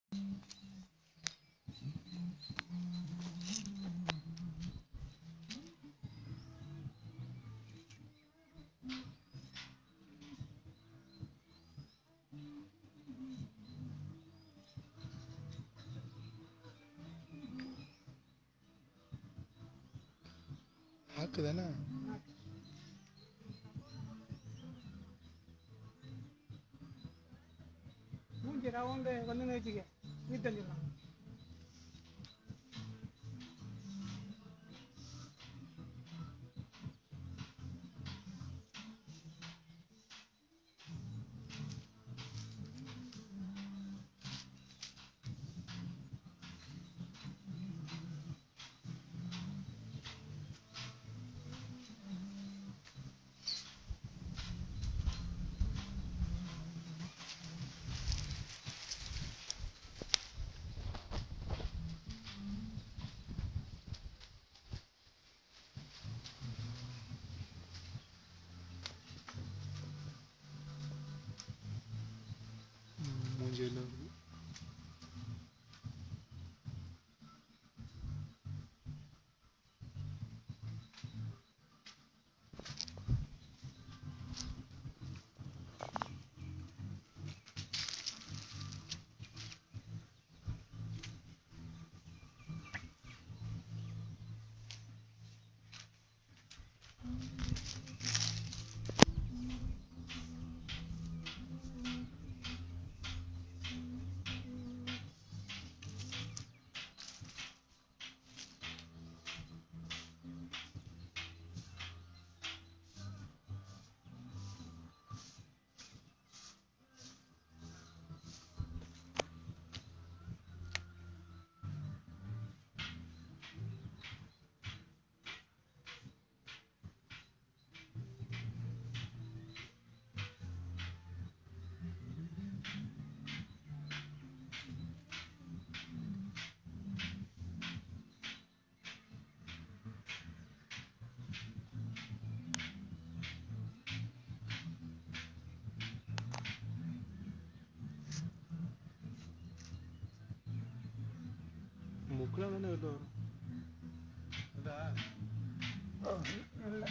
ஆக்கு தானே மூஞ்சி ரவுண்டு வந்து வச்சுக்க நீ தள்ளிடலாம் மூஞ்சி எல்லாம் இருக்கு முக்கெல்லாம் தானே வெளில வரும் இல்லை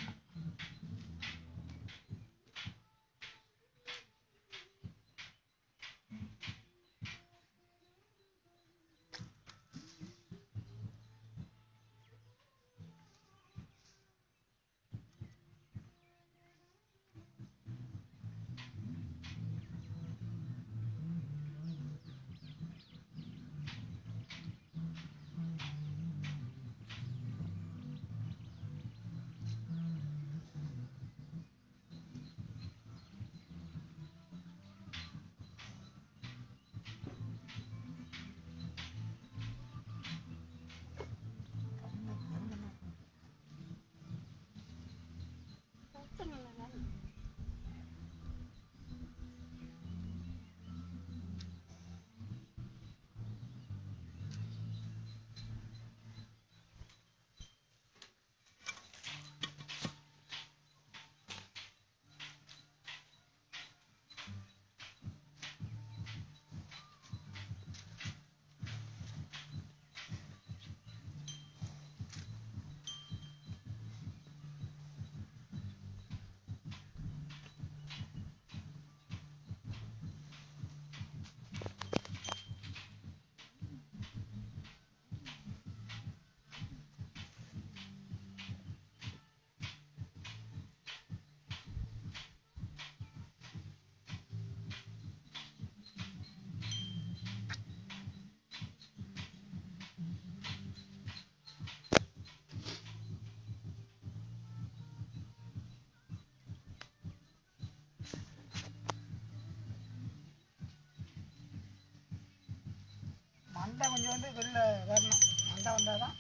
மண்டை கொஞ்சம் வந்து வெளில வரணும் மண்டை வந்தால் தான்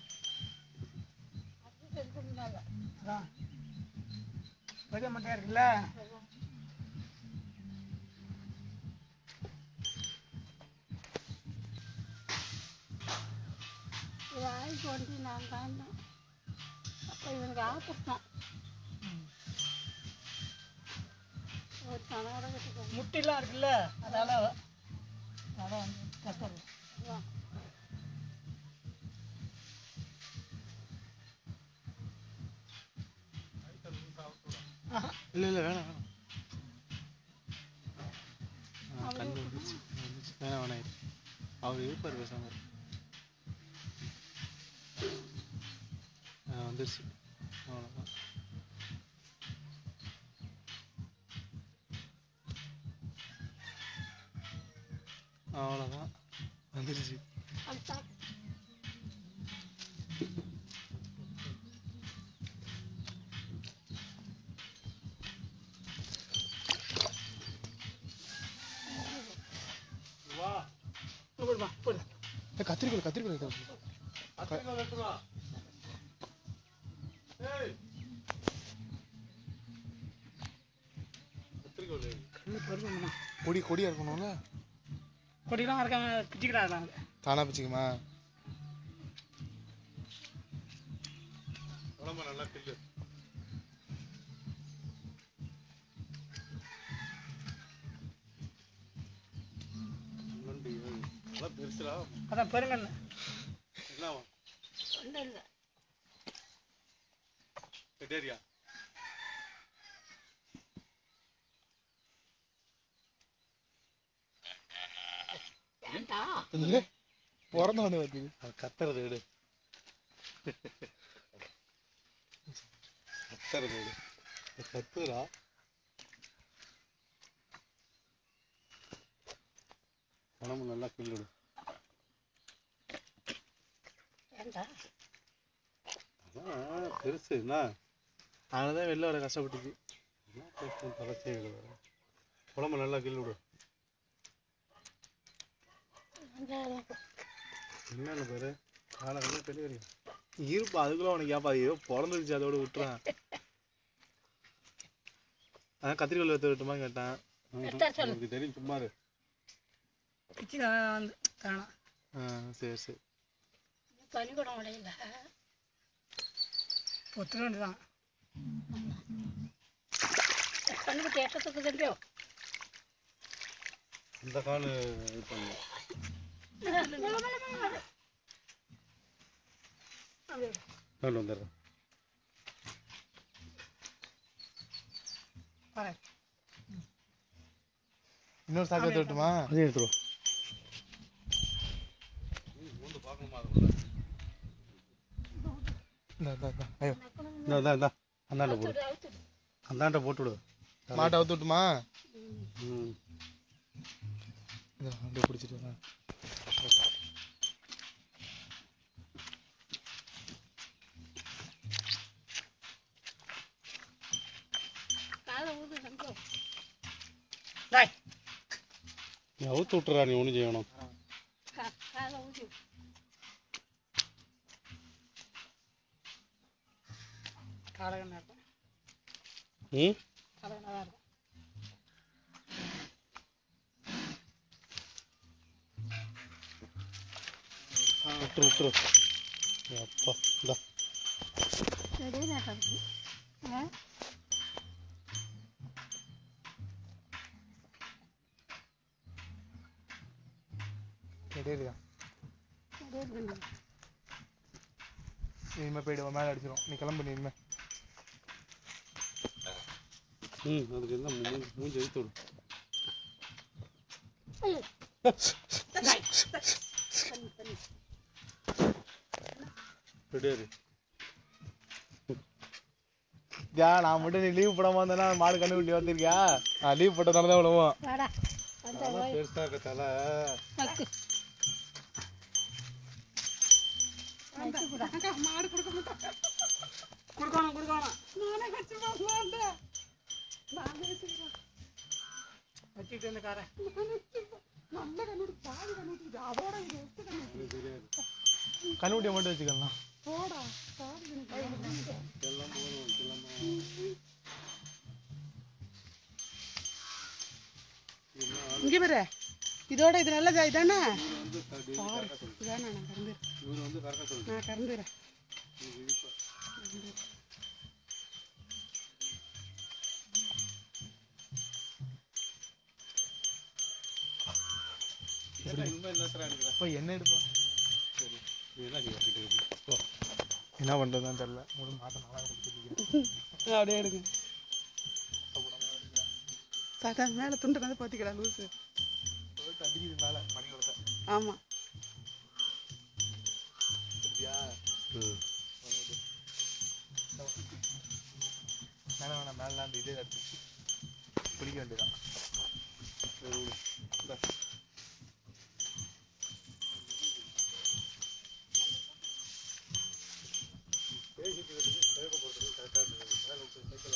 அதான் பெரிய மண்டையாக இருக்குல்ல வாய்க்கு வந்து நான் காண்டேன் அப்போ இவனுக்கு ஆப்பர்தான் ஒரு கனவோட கட்டுக்கோங்க முட்டிலாம் இருக்குல்ல அதால அதான் வந்து கத்துறது இல்லை இல்லை வேணாம் வேணாம் ஆ, கண்ணு வந்துருச்சு வந்துருச்சு. வேணாம் வேணாம் இரு. அவர் இருப்பார் பேசாம இரு. ஆ வந்துருச்சு அவ்வளோதான் அவ்வளோதான் வந்துருச்சு அதுதான் போடுமா போடு கத்திரிக்கோள் கத்திரிக்கோள் கண்ணு பெருசுமா கொடி கொடியா இருக்கணும்ல கொடிலாம் இருக்காம பிச்சுக்கிறாங்க தானா பிச்சுக்குமா உடம்ப நல்லா கிள்ளு நண்டு நல்லா பெருசுடா அதான் பெருங்கண்ணு என்ன ஒன்றும் இல்லை டேரியா ஏண்டா பிறந்த வந்து வருது அது கத்துறது விடு கத்துறது விடு அது கத்துறா உடம்பு நல்லா கிள்ளுடு ஏண்டா அதான் பெருசு என்ன அதனால தான் வெளில வர கஷ்டப்பட்டுச்சு என்ன பெருசு தலைச்சி உடம்பு நல்லா கிள்ளுடு என்னென்ன பேரு காலை கண்ணு டெலிவரி இருப்பா அதுக்குள்ள உனக்கு ஏப்பா ஐயோ பிறந்துருச்சு அதோட விட்டுறான் அதான் கத்திரிக்கோள் எடுத்து விட்டுமா கேட்டேன் எடுத்தா சொல்லு. உனக்கு தெரியும் சும்மா இரு. பிச்சு வந்து காணும் ஆ சரி சரி பனிக்கூடம் உடையில ஒத்துக்க வேண்டியதான் கண்ணுக்குட்டி எட்டத்துக்கு தெரிஞ்சோ இந்த கால் இது பண்ணு கால் வந்துடுறேன் பாரு இன்னொரு சாக்கு எடுத்து விட்டுமா அதே எடுத்துருவோம் பார்க்கணுமா அதுக்குள்ள இந்தா, இந்தா, இந்தா. ஐயோ இந்தா இந்தா இந்தா அந்தாண்ட போடு அந்தாண்ட போட்டு விடு மாட்டை அவுத்து விட்டுமா ம் இந்தா, அப்படியே பிடிச்சிட்டு வரேன் காலை ஊது தங்கோ டாய் நீ அவுத்து விட்டுறா நீ ஒன்றும் செய்யணும் கா- காலை ஊதி காலகண்ணா இருக்கும் ம் காலகண்ணா தான் இருக்கும் விட்டுரு விட்டுரு அப்பா இந்தா ரெடி தான் இருக்கு ஆ கிடையாதுயா ரெடி பண்ணு இனிமே போயிடுவோம் மேலே அடிச்சிடும் நீ கிளம்பு நீ இனிமே ம் அதுக்கு என்ன மூஞ்சி மூஞ்சி எடுத்து விடு ஐயோ பண்ணு பண்ணு ரெடியாரு யா நான் மட்டும் நீ லீவ் போடாம வந்தேன்னா மாடு கண்ணு விட்டு வந்திருக்கியா நான் லீவ் போட்டதால தான் விழுவோம் வாடா அந்த அதெல்லாம் பெருசா இருக்க தலை நக்கு நக்கு மாடு கொடுக்க மாட்டேன் கொடுக்கணும் கொடுக்கணும் நானே வச்சு பார்க்கலான்ட்டு நானே வச்சுக்கிறேன் வச்சுக்கிட்டு இந்த காரை நல்ல கண்ணு பாதி கண்ணு அதோட இது ஒத்து கண்ணு எனக்கு தெரியாது கண்ணுக்குட்டியை மட்டும் வச்சுக்கலாம் போடா பாதி கண்ணு எல்லாம் போதும் எல்லாம் போதும் இங்கே பாரு இதோட இது நல்ல ஜாய் தானே இவர் வந்து க- daily கறக்க சொல்லு. இதானே நான் கறந்து இவர் வந்து கறக்க சொல்லு நான் கறந்துறேன் இது இழுப்ப. ஏன்டா இனிமே என்ன சார் எடுக்கிற? இப்போ என்ன எடுப்பா சரி நீ என்ன செய்ய கிட்ட இருக்கு? போ. என்ன பண்றதுன்னு தெரியல உங்களுக்கு மாத்த நல்லா எடுத்துருக்கீங்க அப்படியே எடுங்க அதான் மேல துண்டை வந்து பாத்திக்கடா லூசு போயிட்டு அடிக்குது மேல மணி கொடுத்த ஆமா சரியா ம் வேணாம் வேணாம் மேல அந்த இதே எடுத்துச்சு பிடிக்க வேண்டியதான் சரி விடு. இந்தா.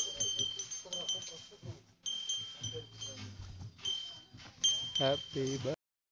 Happy birthday.